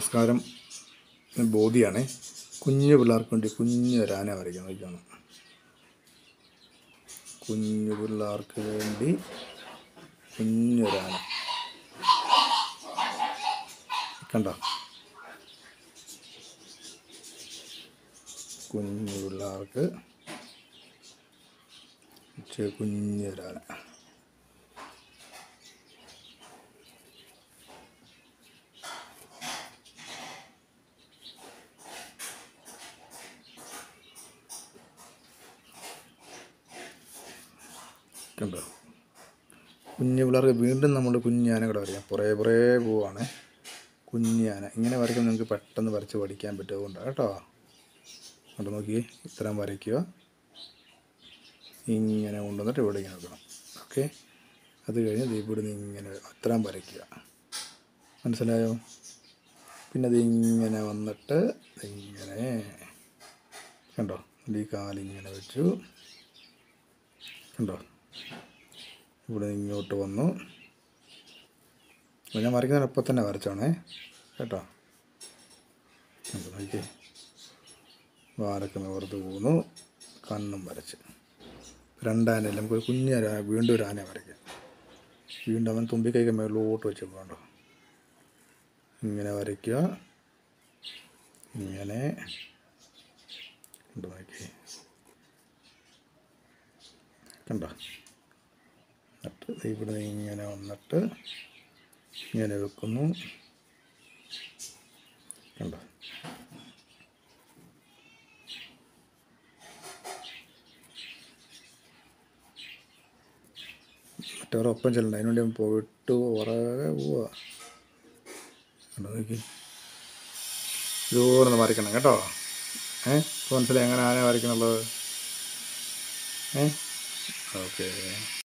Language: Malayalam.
നമസ്കാരം ഞാൻ ബോധിയാണേ കുഞ്ഞു പിള്ളേർക്ക് വേണ്ടി കുഞ്ഞു ഒരു ആന വരയ്ക്കാൻ നോക്കിയാണ് കുഞ്ഞു പിള്ളേർക്ക് വേണ്ടി കുഞ്ഞൊരു ആന കണ്ടോ കുഞ്ഞു പിള്ളേർക്ക് ഇച്ചിരി കുഞ്ഞൊരാന കണ്ടോ കുഞ്ഞു പിള്ളേർക്ക് വീണ്ടും നമ്മൾ കുഞ്ഞാന കൂടെ വരയ്ക്കാം കുറേ കുറേ പോവാണ് കുഞ്ഞാന ഇങ്ങനെ വരയ്ക്കുമ്പോൾ നിങ്ങൾക്ക് പെട്ടെന്ന് വരച്ച് പഠിക്കാൻ പറ്റുന്നതുകൊണ്ടാണ് കേട്ടോ കണ്ടോ നോക്കി ഇത്രയും വരയ്ക്കുക ഇങ്ങനെ കൊണ്ടുവന്നിട്ട് ഇവിടെ ഇങ്ങനെ വെക്കണം ഓക്കെ അത് കഴിഞ്ഞ് ദേ ഇവിടുന്ന് ഇങ്ങനെ അത്രയും വരയ്ക്കുക മനസ്സിലായോ പിന്നെ അത് ഇങ്ങനെ വന്നിട്ട് ഇങ്ങനെ കണ്ടോ ഈ കാലിങ്ങനെ വെച്ചു കണ്ടോ ഇവിടെ ഇങ്ങോട്ട് വന്നു അപ്പോൾ ഞാൻ വരയ്ക്കുന്നതിന് ഒപ്പം തന്നെ വരച്ചോണേ കേട്ടോ കണ്ടോ നോക്കിയേ വാരൊക്കെ നിവർത്ത് പോന്നു കണ്ണും വരച്ച് രണ്ടാന നമുക്ക് ഒരു കുഞ്ഞാന വീണ്ടും ഒരു ആന വരയ്ക്കാം വീണ്ടും അവൻ തുമ്പിക്കൈക്ക് മേളിലോട്ട് വെച്ച് പോകണ്ടോ ഇങ്ങനെ വരയ്ക്കുക ഇങ്ങനെ കണ്ടോ നോക്കി കണ്ടോ എന്നിട്ട് ദേ ഇവിടെ നിന്ന് ഇങ്ങനെ വന്നിട്ട് ഇങ്ങനെ വെക്കുന്നു കണ്ടോ മറ്റവരെ ഒപ്പം ചെല്ലണ്ട അതിനുവേണ്ടി അവൻ പോയിട്ട് പുറകെ പോവാ കണ്ടോ നോക്കി ഇതുപോലെ ഒന്ന് വരയ്ക്കണം കേട്ടോ ഏ മനസ്സിലായി എങ്ങനെ ആന വരയ്ക്കണുള്ളത് ഏ ഓക്കേ